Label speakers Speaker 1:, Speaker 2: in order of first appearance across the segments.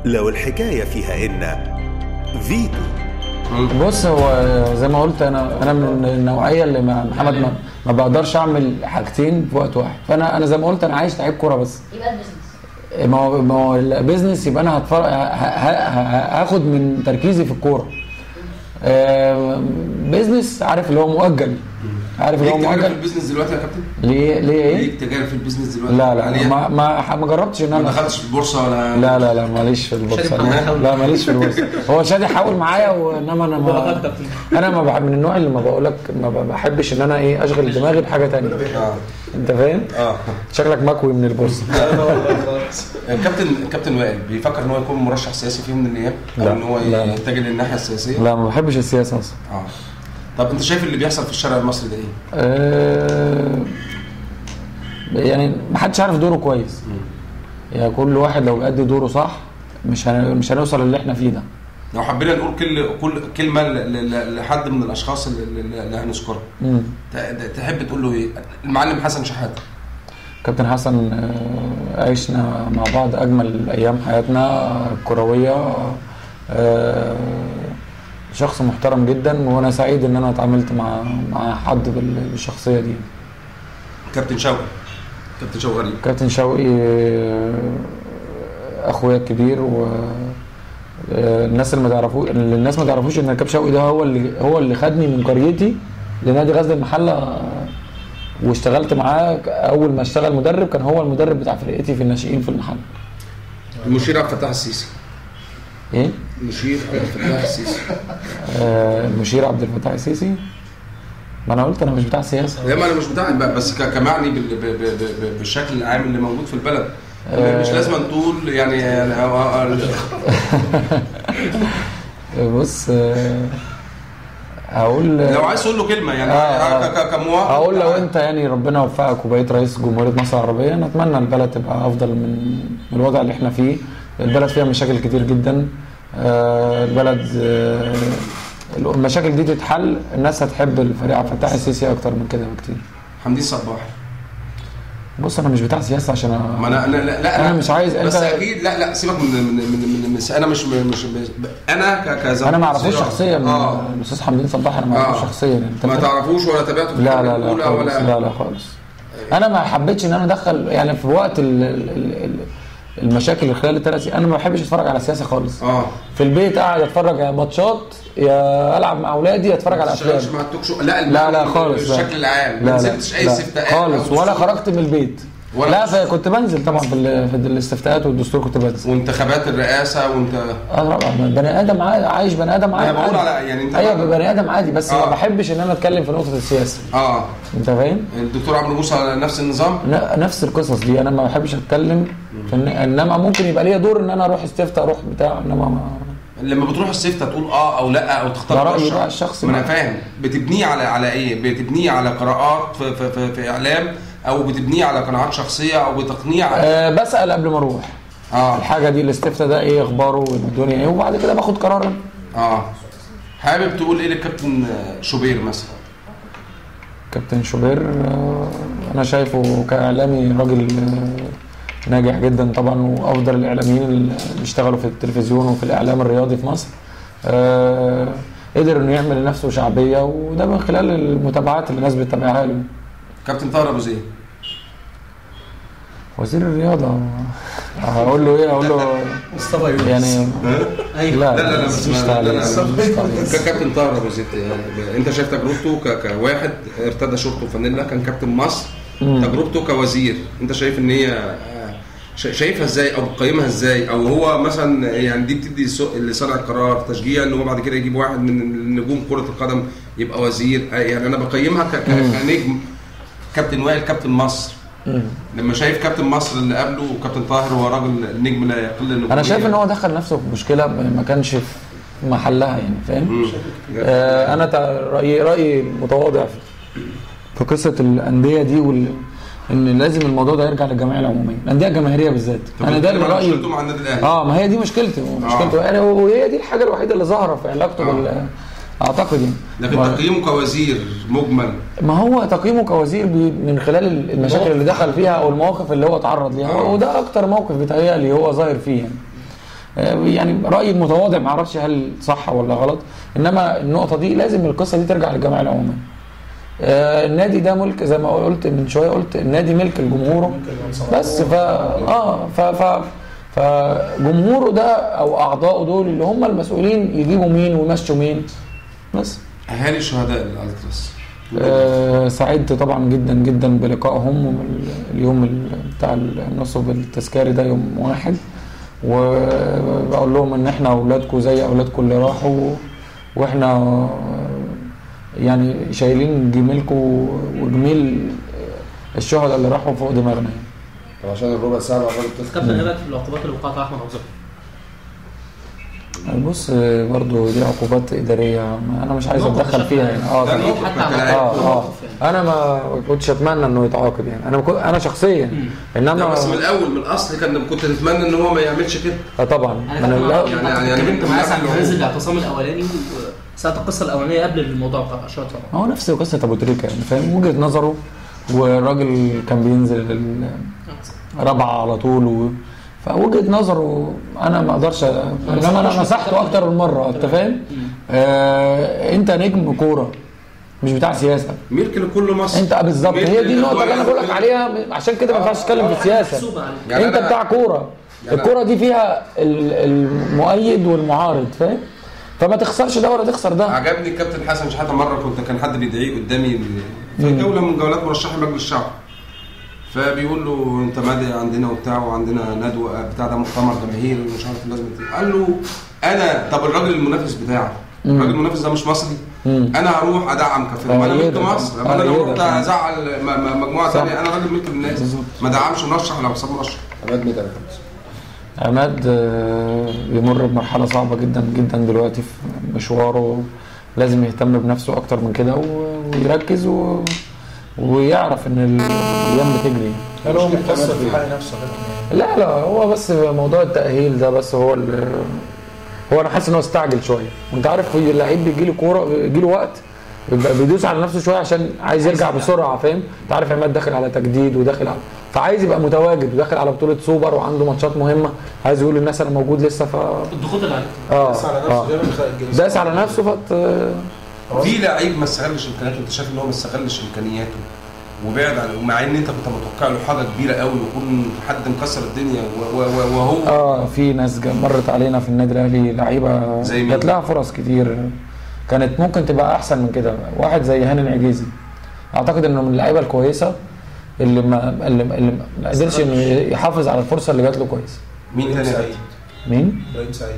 Speaker 1: لو الحكاية فيها إن فيتو
Speaker 2: بص هو زي ما قلت انا انا من النوعيه اللي مع محمد ما, ما بقدرش اعمل حاجتين في وقت واحد فانا انا زي ما قلت انا عايش لعيب كوره بس
Speaker 3: يبقى البيزنس
Speaker 2: ما هو ما هو البيزنس يبقى انا هتفرج ه- ه- ه- هاخد من تركيزي في الكوره آه، بيزنس عارف اللي هو مؤجل عارف اللي هو
Speaker 4: ليك تجارب في
Speaker 2: مؤجل
Speaker 4: البيزنس دلوقتي يا كابتن؟
Speaker 2: ليه ليه ايه
Speaker 4: ليك تجارب في البيزنس دلوقتي؟
Speaker 2: لا لا
Speaker 4: عالية؟
Speaker 2: ما ما ما جربتش ان
Speaker 4: ما
Speaker 2: انا
Speaker 4: دخلتش في البورصه ولا
Speaker 2: لا لا لا ماليش في البورصه
Speaker 5: شادي محمد حاول.
Speaker 2: لا ماليش في البورصه هو شادي حاول معايا وانما انا ما انا ما بح- من النوع اللي ما بقولك ما ب- بحبش ان انا ايه اشغل دماغي بحاجه تانية
Speaker 4: اه
Speaker 2: انت فاهم
Speaker 4: اه
Speaker 2: شكلك مكوي من البورصه
Speaker 4: الكابتن الكابتن وائل بيفكر ان هو يكون مرشح سياسي في يوم من الايام او
Speaker 2: لا،
Speaker 4: ان هو
Speaker 2: لا، لا.
Speaker 4: يتجه للناحيه السياسيه
Speaker 2: لا ما بحبش السياسه اصلا
Speaker 4: اه طب انت شايف اللي بيحصل في الشارع المصري ده ايه؟
Speaker 2: آه، يعني ما حدش عارف دوره كويس يعني كل واحد لو بيأدي دوره صح مش هن... مش هنوصل اللي احنا فيه ده
Speaker 4: لو حبينا نقول كل كل كلمه ل- ل- لحد من الاشخاص اللي, اللي اللي هنذكرها
Speaker 2: مم.
Speaker 4: ت- تحب تقول له ايه؟ المعلم حسن شحاته
Speaker 2: كابتن حسن آه، عشنا مع بعض اجمل ايام حياتنا الكرويه آه، شخص محترم جدا وانا سعيد ان انا اتعاملت مع مع حد بال- بالشخصيه دي
Speaker 4: كابتن شوقي كابتن شوقي غريب
Speaker 2: كابتن شوقي آه، اخويا الكبير و آه، الناس اللي ما تعرفوش اللي الناس ما تعرفوش ان كابتن شوقي ده هو اللي هو اللي خدني من قريتي لنادي غزل المحله آه، واشتغلت معاه اول ما اشتغل مدرب كان هو المدرب بتاع فرقتي في الناشئين في المحله
Speaker 4: المشير عبد الفتاح السيسي
Speaker 2: ايه
Speaker 4: المشير عبد الفتاح السيسي
Speaker 2: آه، المشير عبد الفتاح السيسي ما انا قلت انا مش بتاع سياسه
Speaker 4: لا ما انا مش بتاع بس ك- كمعني بال- ب- ب- ب- بالشكل العام اللي موجود في البلد مش لازم تقول يعني يعني أو- أو-
Speaker 2: بص آه، هقول
Speaker 4: لو عايز تقول له كلمه يعني
Speaker 2: آه،
Speaker 4: ك- ك- كمواطن
Speaker 2: هقول لو انت يعني ربنا وفقك وبقيت رئيس جمهوريه مصر العربيه نتمنى البلد تبقى افضل من من الوضع اللي احنا فيه البلد فيها مشاكل كتير جدا آه، البلد آه، المشاكل دي تتحل الناس هتحب الفريق عبد الفتاح السيسي اكتر من كده بكتير
Speaker 4: حمدين صباح
Speaker 2: بص انا مش بتاع سياسه عشان
Speaker 4: ما انا انا لا, لا
Speaker 2: أنا مش عايز-
Speaker 4: بس
Speaker 2: أنت-
Speaker 4: اكيد لا لا سيبك من من من, من, من انا مش مش انا ك كزوج
Speaker 2: انا ما اعرفوش شخصيا
Speaker 4: اه
Speaker 2: الاستاذ حمدين صباح انا ما اعرفوش
Speaker 4: آه.
Speaker 2: شخصيا انت
Speaker 4: ما
Speaker 2: فاهم؟
Speaker 4: تعرفوش ولا تابعته في
Speaker 2: لا
Speaker 4: الحلقة
Speaker 2: لا لا
Speaker 4: الأولى
Speaker 2: خالص
Speaker 4: ولا
Speaker 2: لا لا خالص انا ما حبيتش ان انا ادخل يعني في وقت ال ال ال المشاكل اللي خلال الثلاث سنين انا ما بحبش اتفرج على سياسه خالص
Speaker 4: اه
Speaker 2: في البيت قاعد اتفرج على ماتشات يا العب مع اولادي يا اتفرج على
Speaker 4: ما
Speaker 2: افلام
Speaker 4: تشتغلش مع التوك شو لا
Speaker 2: لا لا خالص لا.
Speaker 4: الشكل العام
Speaker 2: لا
Speaker 4: ما
Speaker 2: لا
Speaker 4: سبتش اي
Speaker 2: لا
Speaker 4: استفتاءات
Speaker 2: خالص
Speaker 4: أو
Speaker 2: ولا
Speaker 4: دستور.
Speaker 2: خرجت من البيت
Speaker 4: ولا
Speaker 2: لا
Speaker 4: دستور.
Speaker 2: فكنت بنزل طبعا في, ال- في الاستفتاءات والدستور كنت بنزل
Speaker 4: وانتخابات الرئاسه وانت
Speaker 2: اه طبعا بني ادم عادي عايش بني ادم عادي
Speaker 4: انا بقول
Speaker 2: عادي.
Speaker 4: على يعني انت
Speaker 2: ايوه بني ادم عادي بس
Speaker 4: آه.
Speaker 2: ما بحبش ان انا اتكلم في نقطه السياسه
Speaker 4: اه
Speaker 2: انت فاهم؟
Speaker 4: الدكتور عمرو موسى على نفس النظام
Speaker 2: لا نفس القصص دي انا ما بحبش اتكلم في إن- انما ممكن يبقى ليا دور ان انا اروح استفتاء اروح بتاع انما ما
Speaker 4: لما بتروح السفتة تقول اه او لا او تختار
Speaker 2: ده رأيي
Speaker 4: مرشح.
Speaker 2: بقى الشخصي
Speaker 4: ما انا
Speaker 2: بقى.
Speaker 4: فاهم بتبنيه على على ايه بتبنيه على قراءات في, في, في, في اعلام او بتبنيه على قناعات شخصيه او بتقنيع
Speaker 2: أه بسال قبل ما اروح
Speaker 4: اه
Speaker 2: الحاجه دي الاستفتاء ده ايه اخباره والدنيا ايه وبعد كده باخد قرار
Speaker 4: اه حابب تقول ايه للكابتن شوبير مثلا
Speaker 2: كابتن شوبير آه، انا شايفه كاعلامي راجل آه، ناجح جدا طبعا وافضل الاعلاميين اللي اشتغلوا في التلفزيون وفي الاعلام الرياضي في مصر آه، قدر انه يعمل لنفسه شعبيه وده من خلال المتابعات اللي الناس بتتابعها له
Speaker 4: كابتن طاهر ابو زيد
Speaker 2: وزير الرياضه هقول له ايه هقول له
Speaker 5: مصطفى يونس
Speaker 2: يعني
Speaker 5: ايوه
Speaker 2: لا
Speaker 4: لا لا لا بس
Speaker 2: مش
Speaker 4: ما-
Speaker 2: تعليق،
Speaker 4: لا لا
Speaker 2: مش تعليق.
Speaker 4: كابتن طاهر ابو زيد يعني انت شايف تجربته ك- كواحد ارتدى شورت وفانيلا كان كابتن مصر تجربته كوزير انت شايف ان هي آه، شا- شايفها ازاي او بتقيمها ازاي او هو مثلا يعني دي بتدي السو- اللي صانع القرار تشجيع ان هو بعد كده يجيب واحد من نجوم كره القدم يبقى وزير آه، يعني انا بقيمها ك- ك- كنجم كابتن وائل كابتن مصر لما شايف كابتن مصر اللي قبله وكابتن طاهر هو راجل نجم لا يقل النجوميه
Speaker 2: انا شايف ان هو دخل نفسه في مشكله ما كانش في محلها يعني فاهم آه انا تع- رايي رايي متواضع في- في قصه الانديه دي وال ان لازم الموضوع ده يرجع للجمعيه العموميه الانديه الجماهيريه بالذات
Speaker 4: طب
Speaker 2: انا ده
Speaker 4: بتتكلم عن
Speaker 2: رايي
Speaker 4: مشكلته مع النادي الاهلي
Speaker 2: اه ما هي دي مشكلتي مشكلته يعني وهي دي الحاجه الوحيده اللي ظاهره في علاقته
Speaker 4: آه.
Speaker 2: بال اعتقد يعني
Speaker 4: لكن
Speaker 2: ما-
Speaker 4: تقييمه كوزير مجمل
Speaker 2: ما هو تقييمه كوزير بي- من خلال المشاكل اللي دخل فيها او المواقف اللي هو اتعرض ليها
Speaker 4: آه.
Speaker 2: وده اكتر موقف بيتهيألي هو ظاهر فيه يعني آه، يعني رايي متواضع ما اعرفش هل صح ولا غلط انما النقطه دي لازم القصه دي ترجع للجمعيه العموميه آه، النادي ده ملك زي ما قلت من شويه قلت النادي ملك لجمهوره بس ف اه ف ف فجمهوره ده او اعضائه دول اللي هم المسؤولين يجيبوا مين ويمشوا مين بس
Speaker 4: اهالي شهداء الالتراس
Speaker 2: آه سعدت طبعا جدا جدا بلقائهم وال- اليوم ال- بتاع النصب التذكاري ده يوم واحد وبقول لهم ان احنا اولادكم زي اولادكم اللي راحوا واحنا آه، يعني شايلين جميلكم وجميل الشهداء اللي راحوا فوق دماغنا يعني.
Speaker 3: طب عشان الربع ساعه بقى الراجل بتسكت
Speaker 5: كابتن ايه رايك في العقوبات اللي وقعت على احمد ابو ظبي؟
Speaker 2: بص برضو دي عقوبات اداريه ما انا مش عايز
Speaker 5: موقف
Speaker 2: اتدخل
Speaker 5: شكل
Speaker 2: فيها
Speaker 5: يعني.
Speaker 2: يعني اه
Speaker 4: لا،
Speaker 2: طبعاً.
Speaker 4: موقف
Speaker 5: حتى
Speaker 4: ما
Speaker 5: على
Speaker 4: كان
Speaker 2: اه اه
Speaker 5: موقف يعني.
Speaker 2: انا ما كنتش اتمنى انه يتعاقب يعني انا كو- انا شخصيا
Speaker 4: لا
Speaker 2: انما
Speaker 4: بس من الاول من الاصل كان كنت تتمنى ان هو ما يعملش كده
Speaker 2: اه طبعا
Speaker 5: انا
Speaker 2: من
Speaker 5: كنت
Speaker 2: الأول-
Speaker 4: يعني- يعني- يعني
Speaker 5: اتكلمت
Speaker 4: من
Speaker 5: مع
Speaker 4: قبل
Speaker 5: عن
Speaker 4: العقوبة.
Speaker 5: جهاز الاعتصام الاولاني ساعه القصه الاولانيه قبل الموضوع بتاع الاشراط طبعا
Speaker 2: هو نفس قصه ابو تريكه يعني فاهم وجهه نظره والراجل كان بينزل الرابعه على طول و... فوجهه نظره انا ما اقدرش انما انا نصحته اكتر من مره انت فاهم؟ آه انت نجم كوره مش بتاع سياسه
Speaker 4: ملك لكل مصر
Speaker 2: انت بالظبط
Speaker 4: ملك
Speaker 2: هي دي النقطه
Speaker 4: لكل-
Speaker 2: اللي انا بقول لك عليها عشان كده ما ينفعش تتكلم في السياسه
Speaker 5: محسوبة عليه.
Speaker 4: يعني
Speaker 2: انت
Speaker 4: أنا-
Speaker 2: بتاع كوره
Speaker 4: يعني
Speaker 2: الكوره دي فيها ال- المؤيد والمعارض فاهم فما تخسرش ده ولا تخسر ده
Speaker 4: عجبني الكابتن حسن شحاته مره كنت كان حد بيدعيه قدامي في جوله من جولات مرشحي مجلس الشعب فبيقول له انت مادي عندنا وبتاع وعندنا ندوه بتاع ده مؤتمر جماهيري ومش عارف لازم ت- قال له انا طب الراجل المنافس بتاعك الراجل المنافس ده مش مصري انا هروح ادعم كفيل ما انا ملك
Speaker 2: أيدك.
Speaker 4: مصر اما انا لو
Speaker 2: أيدك.
Speaker 4: رحت ازعل م- م- مجموعه
Speaker 2: صح.
Speaker 4: ثانيه انا راجل ملك الناس ما دعمش مرشح ولا حساب مرشح
Speaker 3: عماد متعب يا كابتن.
Speaker 2: عماد آه، بيمر بمرحله صعبه جدا جدا دلوقتي في مشواره لازم يهتم بنفسه اكتر من كده و- ويركز و... ويعرف ان الايام بتجري
Speaker 6: هل هو مقصر في حق نفسه كده؟
Speaker 2: لا لا هو بس موضوع التأهيل ده بس هو ال- هو انا حاسس ان هو استعجل شويه وانت عارف في اللعيب بيجي له كوره بيجي له وقت بيبقى بيدوس على نفسه شويه عشان عايز يرجع بسرعه فاهم انت عارف عماد داخل على تجديد وداخل على فعايز يبقى متواجد وداخل على بطوله سوبر وعنده ماتشات مهمه عايز يقول للناس انا موجود لسه ف
Speaker 5: الضغوط اللي عليه
Speaker 2: اه
Speaker 6: بس على
Speaker 2: اه
Speaker 6: نفسه زي ما خ-
Speaker 2: داس على نفسه فت
Speaker 4: في لعيب ما استغلش امكانياته انت شايف ان هو ما استغلش امكانياته وبعد عن ومع ان انت كنت متوقع له حاجه كبيره قوي ويكون حد مكسر الدنيا و- و- و- وهو
Speaker 2: اه في ناس جا- مرت علينا في النادي الاهلي لعيبه
Speaker 4: زي مين؟
Speaker 2: جات لها فرص كتير كانت ممكن تبقى احسن من كده واحد زي هاني العجيزي اعتقد انه من اللعيبه الكويسه اللي ما اللي, اللي ما قدرش انه يحافظ على الفرصه اللي جات له كويس
Speaker 4: مين
Speaker 6: ابراهيم
Speaker 4: تاني
Speaker 6: سعيد
Speaker 2: مين
Speaker 6: ابراهيم سعيد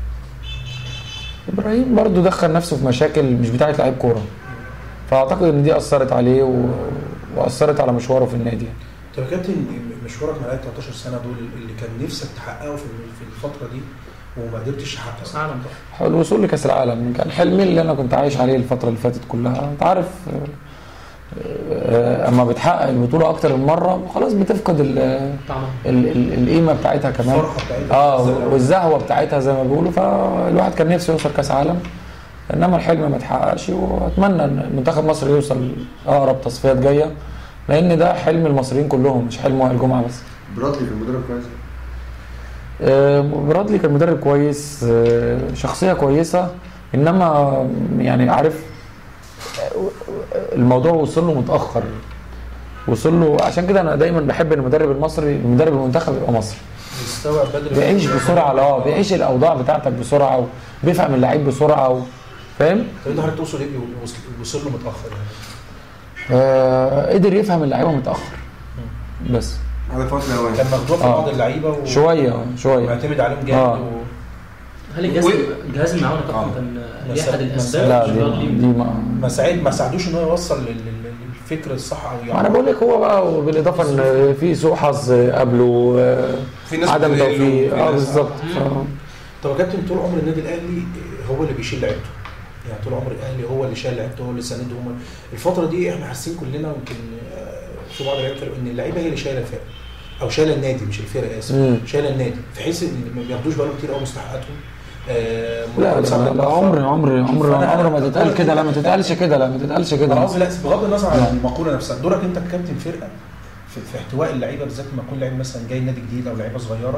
Speaker 2: ابراهيم برضو دخل نفسه في مشاكل مش بتاعه لعيب كوره فاعتقد ان دي اثرت عليه و... واثرت على مشواره في النادي
Speaker 6: طب يا كابتن مشوارك مع 13 سنه دول اللي كان نفسك تحققه في في الفتره دي وما قدرتش
Speaker 5: كاس
Speaker 6: تحققه
Speaker 5: العالم بقى
Speaker 2: الوصول لكاس العالم كان حلمي اللي انا كنت عايش عليه الفتره اللي فاتت كلها انت عارف آه، آه، اما بتحقق البطوله اكتر من مره خلاص بتفقد ال-
Speaker 5: طبعا
Speaker 2: ال- ال- القيمه بتاعتها كمان
Speaker 6: الفرحه بتاعتها
Speaker 2: اه والزهوه بتاعتها زي ما بيقولوا فالواحد كان نفسه يوصل كاس عالم انما الحلم ما اتحققش واتمنى ان منتخب مصر يوصل اقرب تصفيات جايه لان ده حلم المصريين كلهم مش حلم وائل جمعه بس
Speaker 3: برادلي كان مدرب كويس
Speaker 2: آه، برادلي كان مدرب كويس آه، شخصيه كويسه انما يعني عارف آه، الموضوع وصل له متاخر وصل له عشان كده انا دايما بحب ان المدرب المصري المدرب المنتخب يبقى مصري
Speaker 6: يستوعب بدري
Speaker 2: بيعيش بسرعه اه بيعيش الاوضاع بتاعتك بسرعه وبيفهم اللعيب بسرعه و... فاهم
Speaker 6: طب انت حضرتك تقصد ايه بيقول- وصل- وصل له متاخر يعني
Speaker 2: آه قدر يفهم اللعيبه متاخر بس
Speaker 4: هذا فوت الاوان
Speaker 6: كان مخدوع في
Speaker 2: آه.
Speaker 6: بعض اللعيبه و-
Speaker 2: شويه شويه
Speaker 6: ومعتمد عليهم
Speaker 2: آه.
Speaker 6: جامد و...
Speaker 5: هل الجهاز
Speaker 4: و-
Speaker 5: الجهاز المعاون يا
Speaker 4: آه.
Speaker 5: كابتن كان
Speaker 6: مسا-
Speaker 5: ليه احد
Speaker 6: مسا-
Speaker 5: الاسباب
Speaker 2: لا
Speaker 5: مش
Speaker 2: دي,
Speaker 5: راضي
Speaker 2: دي ما
Speaker 6: ما ساعد ما ساعدوش ان هو يوصل لل- لل- للفكر الصح او
Speaker 2: ما انا بقول لك هو بقى وبالاضافه ان في سوء حظ قبله آه،
Speaker 4: في ناس
Speaker 2: عدم
Speaker 4: بتقول له،
Speaker 2: توفيق
Speaker 4: في
Speaker 2: اه
Speaker 4: ناس-
Speaker 2: بالظبط ف-
Speaker 6: طب يا كابتن طول عمر النادي الاهلي هو اللي بيشيل لعيبته يعني طول عمر الاهلي هو اللي شايل لعيبته هو اللي ساندهم الفتره دي احنا حاسين كلنا يمكن آه، في بعض اللعيبه كانوا ان اللعيبه هي اللي شايله الفرقه او شايله النادي مش الفرقه اسف
Speaker 2: مم.
Speaker 6: شايله النادي في حيث ان ما بياخدوش بالهم كتير قوي مستحقاتهم آه،
Speaker 2: لا
Speaker 6: مرتب
Speaker 2: لا,
Speaker 6: سنة
Speaker 2: لا, لا
Speaker 6: متأخر.
Speaker 2: عمر عمر عمر
Speaker 6: فأنا-
Speaker 2: عمر ما تتقال كده لا ما تتقالش كده لا ما تتقالش
Speaker 6: انا
Speaker 2: كده
Speaker 6: قصدي لا بغض النظر
Speaker 2: لا.
Speaker 6: عن المقوله نفسها دورك انت ككابتن فرقه في, في احتواء اللعيبه بالذات لما يكون لعيب مثلا جاي نادي جديد او لعيبه صغيره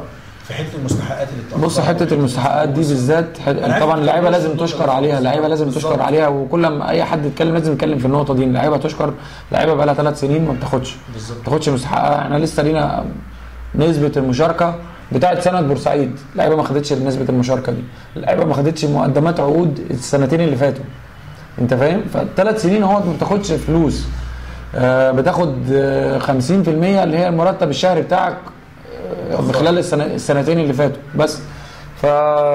Speaker 6: في حته المستحقات اللي بتاخدها.
Speaker 2: بص حته المستحقات دي بالذات حت...
Speaker 6: أنا عارف
Speaker 2: طبعا
Speaker 6: إن
Speaker 2: اللعيبه
Speaker 6: في
Speaker 2: لازم
Speaker 6: نص
Speaker 2: تشكر
Speaker 6: النقطة.
Speaker 2: عليها اللعيبه لازم
Speaker 6: بالظبط.
Speaker 2: تشكر عليها وكل ما اي حد يتكلم لازم يتكلم في النقطه دي اللعيبه تشكر لعيبه بقى لها ثلاث سنين ما بتاخدش
Speaker 6: بالظبط
Speaker 2: ما بتاخدش مستحقها احنا لسه لينا نسبه المشاركه بتاعه سنه بورسعيد اللعيبه ما خدتش نسبه المشاركه دي اللعيبه ما خدتش مقدمات عقود السنتين اللي فاتوا انت فاهم فالثلاث سنين اهو ما بتاخدش فلوس آه بتاخد آه 50% اللي هي المرتب الشهري بتاعك آه خلال السنة السنتين اللي فاتوا بس ف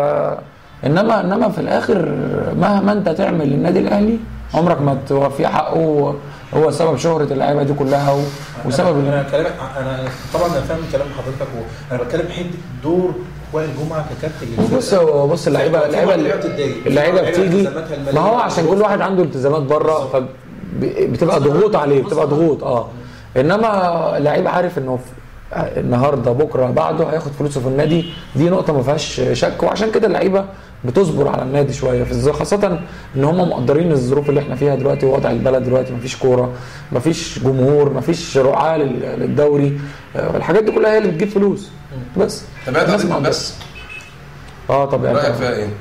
Speaker 2: انما انما في الاخر مهما انت تعمل للنادي الاهلي عمرك ما توفيه حقه هو سبب شهره اللعيبه دي كلها و... وسبب
Speaker 6: انا
Speaker 2: اللي...
Speaker 6: أنا كلامك انا طبعا انا فاهم كلام حضرتك وانا بتكلم في حته دور وائل جمعه ككابتن للفرقة.
Speaker 2: بص هو بص اللعيبه
Speaker 6: في
Speaker 2: اللعيبه
Speaker 6: بعض اللعيبة بتتضايق.
Speaker 2: اللعيبه
Speaker 6: في بعض
Speaker 2: بتيجي
Speaker 6: التزاماتها المالية
Speaker 2: ما هو عشان كل واحد عنده التزامات بره فبتبقى ضغوط عليه بتبقى ضغوط اه انما اللعيب عارف انه في النهارده بكره بعده هياخد فلوسه في النادي دي نقطه ما فيهاش شك وعشان كده اللعيبه بتصبر على النادي شويه في الز- خاصه ان هم مقدرين الظروف اللي احنا فيها دلوقتي ووضع البلد دلوقتي مفيش كوره مفيش جمهور مفيش رعاه لل- للدوري آه، الحاجات دي كلها هي اللي بتجيب فلوس بس
Speaker 4: تابعت
Speaker 2: الناس
Speaker 4: عدد
Speaker 2: مقدرة.
Speaker 4: بس
Speaker 2: اه طبعا
Speaker 4: رايك فيها ايه؟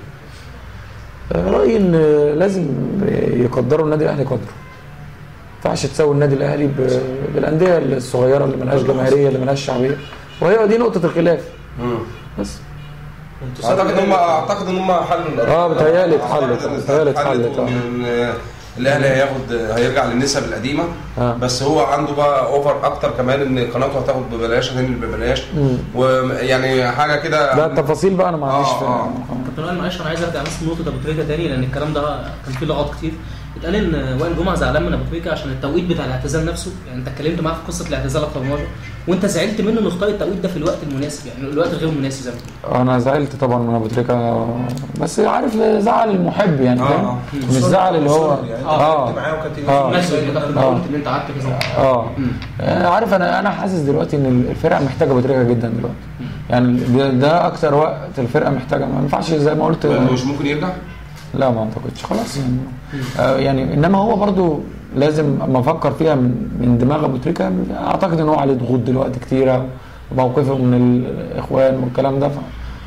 Speaker 2: رأيي ان لازم يقدروا النادي الاهلي قدره ما ينفعش تساوي النادي الاهلي ب- بالانديه الصغيره اللي ملهاش جماهيريه اللي ملهاش شعبيه وهي دي نقطه الخلاف
Speaker 4: مم.
Speaker 2: بس
Speaker 6: انتصار
Speaker 4: اعتقد ان هم
Speaker 6: الأهلي-
Speaker 4: اعتقد ان هم حلوا القضية.
Speaker 2: آه، بتهيألي اتحلت.
Speaker 4: أعتقد إن
Speaker 2: بتهيألي اتحلت،
Speaker 4: اتحلت
Speaker 2: آه.
Speaker 4: وإن الاهلي هياخد هيرجع للنسب القديمه
Speaker 2: آه.
Speaker 4: بس هو عنده بقى اوفر اكتر كمان ان قناته هتاخد ببلاش هتنقل ببلاش ويعني حاجه كده
Speaker 2: ده التفاصيل بقى انا ما عنديش
Speaker 4: آه،
Speaker 2: في
Speaker 4: آه.
Speaker 5: كابتن وائل معلش انا عايز ارجع بس لنقطه ابو تريكه تاني لان الكلام ده كان فيه لغط كتير اتقال ان وائل جمعه زعلان من ابو تريكه عشان التوقيت بتاع الاعتزال نفسه يعني انت اتكلمت معاه في قصه الاعتزال اكتر من مره وانت زعلت منه انه اختار التوقيت ده في الوقت المناسب يعني الوقت الغير مناسب زي ما بتقول.
Speaker 2: انا زعلت طبعا من ابو تريكه بس عارف زعل المحب يعني
Speaker 4: آه،
Speaker 2: فاهم
Speaker 4: آه.
Speaker 2: مش زعل اللي هو
Speaker 6: يعني
Speaker 2: اه
Speaker 6: كنت معاه وكابتن
Speaker 2: آه.
Speaker 6: يوسف
Speaker 5: ماشي يا كابتن
Speaker 2: آه.
Speaker 5: قلت ان انت قعدت كذا
Speaker 2: اه
Speaker 5: مم.
Speaker 2: آه، عارف انا انا حاسس دلوقتي ان الفرقه محتاجه ابو تريكه جدا دلوقتي يعني ده, ده اكتر وقت الفرقه محتاجه ما ينفعش زي ما قلت
Speaker 4: مش ممكن يرجع؟
Speaker 2: لا ما اعتقدش خلاص يعني آه يعني انما هو برضو لازم اما افكر فيها من, من دماغ ابو تريكه اعتقد ان هو عليه ضغوط دلوقتي كتيره وموقفه من الاخوان والكلام ده ف-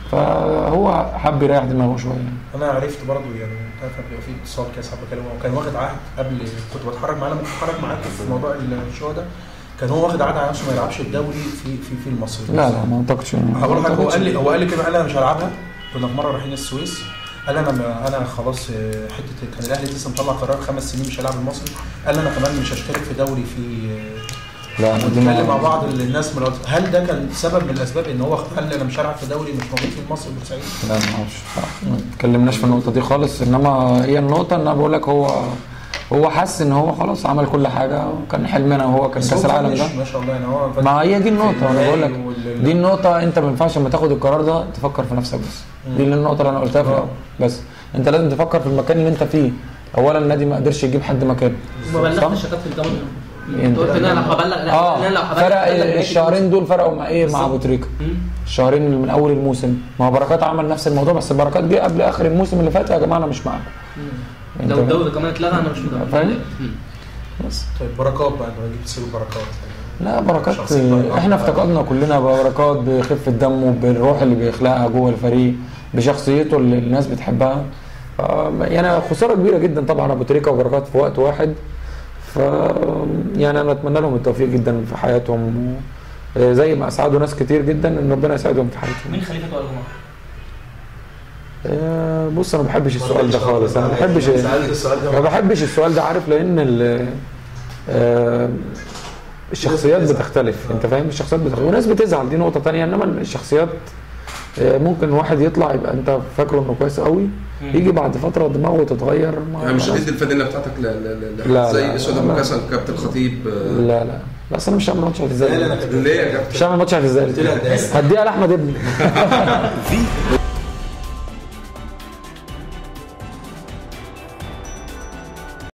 Speaker 2: فهو حب يريح دماغه شويه يعني.
Speaker 6: انا عرفت برضو يعني انت عارف بيبقى في اتصال كده ساعات بكلمه وكان واخد عهد قبل كنت بتحرك معاه لما كنت بتحرك معاك في موضوع الشو ده كان هو واخد عهد على نفسه ما يلعبش الدوري في في في المصري
Speaker 2: لا لا ما اعتقدش
Speaker 6: هقول
Speaker 2: ما
Speaker 6: لك هو
Speaker 2: أعتقدش.
Speaker 6: قال لي هو قال لي كده قال انا مش هلعبها كنا في مره رايحين السويس قال انا ما انا خلاص آه، حته كان الاهلي لسه مطلع قرار خمس سنين مش هيلعب المصري قال انا كمان مش هشترك في دوري في
Speaker 2: لا أنا دي ما-
Speaker 6: نتكلم مع بعض الناس من الوقت. هل ده كان سبب من الاسباب ان هو قال لي انا مش هلعب في دوري مش موجود في مصر بورسعيد
Speaker 2: لا ما اعرفش بصراحة. ما اتكلمناش في النقطه دي خالص انما هي النقطه ان انا بقول لك هو هو حس ان هو خلاص عمل كل حاجه وكان حلمنا وهو كان
Speaker 6: بس هو
Speaker 2: كاس العالم
Speaker 6: فنش
Speaker 2: ده
Speaker 6: ما شاء الله يعني هو
Speaker 2: ما هي دي النقطة أنا بقول لك
Speaker 6: وال-
Speaker 2: دي النقطة أنت ما ينفعش لما تاخد القرار ده تفكر في نفسك بس دي اللي النقطة اللي أنا قلتها في الأول بس أنت لازم تفكر في المكان اللي أنت فيه أولا النادي ما قدرش يجيب حد مكانه
Speaker 5: ما بلغتش
Speaker 2: صح؟
Speaker 5: يا كابتن كمان
Speaker 2: انت-
Speaker 5: انت قلت ان انا لو هبلغ لا
Speaker 2: اه
Speaker 5: انا لو هبلغ
Speaker 2: فرق
Speaker 5: هبلغ نهاية
Speaker 2: الشهرين دول فرقوا مع ايه مع
Speaker 5: بالظبط.
Speaker 2: ابو تريكه
Speaker 5: مم.
Speaker 2: الشهرين اللي من اول الموسم ما هو بركات عمل نفس الموضوع بس بركات جه قبل اخر الموسم اللي فات يا جماعه انا مش معاكم انت
Speaker 5: لو
Speaker 2: فاهم؟
Speaker 5: الدوري كمان اتلغى انا مش مدرب
Speaker 2: فاهم؟
Speaker 5: مم.
Speaker 2: بس
Speaker 6: طيب بركات بقى انت جبت سيره بركات
Speaker 2: لا بركات
Speaker 6: شخصية بركات.
Speaker 2: احنا افتقدنا كلنا بركات بخفه دمه بالروح اللي بيخلقها جوه الفريق بشخصيته اللي الناس بتحبها ف- يعني خساره كبيره جدا طبعا ابو تريكه وبركات في وقت واحد ف يعني انا اتمنى لهم التوفيق جدا في حياتهم و- زي ما اسعدوا ناس كتير جدا ان ربنا يسعدهم في حياتهم
Speaker 5: مين خليفه وائل جمعه؟
Speaker 2: آه، بص انا ما بحبش السؤال ده خالص انا ما بحبش
Speaker 6: سالت السؤال
Speaker 2: ما
Speaker 6: ده
Speaker 2: بحبش السؤال ده عارف لان ال- آه، الشخصيات بتختلف انت فاهم الشخصيات بتختلف وناس بتزعل دي نقطه تانية انما الشخصيات آه، ممكن واحد يطلع يبقى انت فاكره انه كويس قوي يجي بعد فتره دماغه تتغير ما
Speaker 4: يعني مش
Speaker 2: خلاص.
Speaker 4: هتدي الفانيلا بتاعتك ل- ل- ل-
Speaker 2: لا،
Speaker 4: زي
Speaker 2: لا،
Speaker 4: اسود
Speaker 2: لا.
Speaker 4: ابو كسل كابتن خطيب آه،
Speaker 2: لا لا بس انا مش هعمل ماتش اعتزال
Speaker 6: لا، لا، لا.
Speaker 4: ليه يا كابتن؟
Speaker 2: مش هعمل ماتش اعتزال
Speaker 6: قلت لها ده.
Speaker 2: هديها لاحمد ابني
Speaker 1: في